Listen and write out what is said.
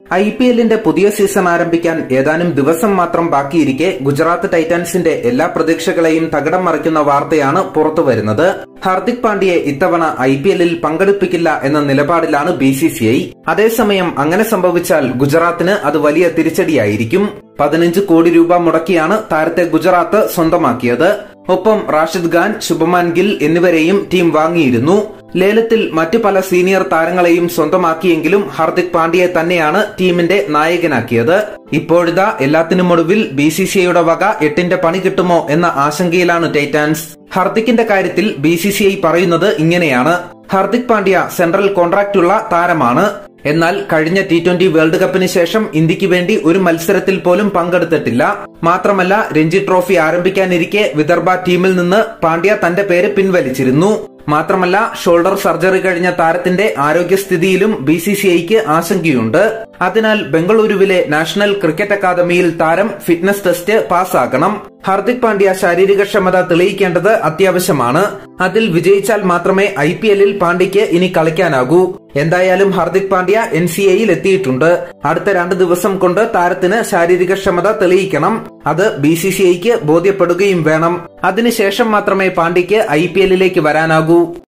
I P എല്ലിന്റെ പുതിയ season ആരംഭിക്കാൻ ഏതാനും ദിവസം മാത്രം ബാക്കിയിരിക്കെ ഗുജറാത്ത് ടൈറ്റൻസിന്റെ എല്ലാ പ്രതീക്ഷകളെയും തകിടം മറിക്കുന്ന വാർത്തയാണ് പുറത്തുവരുന്നത് ഹാർദിക് പാണ്ഡ്യയെ ഇത്തവണ ഐ പി എല്ലിൽ പങ്കെടുപ്പിക്കില്ല എന്ന നിലപാടിലാണ് ബി സി സി ഐ അതേസമയം അങ്ങനെ സംഭവിച്ചാൽ ഗുജറാത്തിന് അത് വലിയ തിരിച്ചടിയായിരിക്കും പതിനഞ്ച് കോടി രൂപ മുടക്കിയാണ് താരത്തെ ഗുജറാത്ത് സ്വന്തമാക്കിയത് ഒപ്പം റാഷിദ് ഖാൻ ശുഭമാൻ ഗിൽ എന്നിവരെയും ടീം വാങ്ങിയിരുന്നു ലേലത്തിൽ മറ്റു പല സീനിയർ താരങ്ങളെയും സ്വന്തമാക്കിയെങ്കിലും ഹാർദിക് പാണ്ഡ്യയെ തന്നെയാണ് ടീമിന്റെ നായകനാക്കിയത് ഇപ്പോഴിതാ എല്ലാത്തിനുമൊടുവിൽ ബി സി സി ഐയുടെ വക എട്ടിന്റെ പണി കിട്ടുമോ എന്ന ആശങ്കയിലാണ് ടൈറ്റാൻസ് ഹർദിക്കിന്റെ കാര്യത്തിൽ ബി സി സി ഐ പറയുന്നത് ഇങ്ങനെയാണ് ഹർദിക് പാണ്ഡ്യ സെൻട്രൽ കോൺട്രാക്റ്റുള്ള താരമാണ് എന്നാൽ കഴിഞ്ഞ ടി ട്വന്റി വേൾഡ് കപ്പിന് ശേഷം ഇന്ത്യക്ക് വേണ്ടി ഒരു മത്സരത്തിൽ പോലും പങ്കെടുത്തിട്ടില്ല മാത്രമല്ല രഞ്ജി ട്രോഫി ആരംഭിക്കാനിരിക്കെ വിദർഭ ടീമിൽ നിന്ന് പാണ്ഡ്യ തന്റെ പേര് പിൻവലിച്ചിരുന്നു മാത്രമല്ല ഷോൾഡർ സർജറി കഴിഞ്ഞ താരത്തിന്റെ ആരോഗ്യസ്ഥിതിയിലും ബി സി സി ഐക്ക് ആശങ്കയുണ്ട് അതിനാൽ ബംഗളൂരുവിലെ നാഷണൽ ക്രിക്കറ്റ് അക്കാദമിയിൽ താരം ഫിറ്റ്നസ് ടെസ്റ്റ് പാസ്സാക്കണം ഹാർദിക് പാണ്ഡ്യ ശാരീരികക്ഷമത തെളിയിക്കേണ്ടത് അത്യാവശ്യമാണ് അതിൽ വിജയിച്ചാൽ മാത്രമേ ഐ പി എല്ലിൽ പാണ്ഡ്യയ്ക്ക് ഇനി കളിക്കാനാകൂ എന്തായാലും ഹാർദിക് പാണ്ഡ്യ എൻ സി ഐയിൽ എത്തിയിട്ടുണ്ട് അടുത്ത രണ്ട് ദിവസം കൊണ്ട് താരത്തിന് ശാരീരികക്ഷമത തെളിയിക്കണം അത് ബി സി സി ഐക്ക് ബോധ്യപ്പെടുകയും വേണം അതിനുശേഷം മാത്രമേ പാണ്ഡ്യയ്ക്ക് ഐ പി എല്ലിലേക്ക് വരാനാകൂ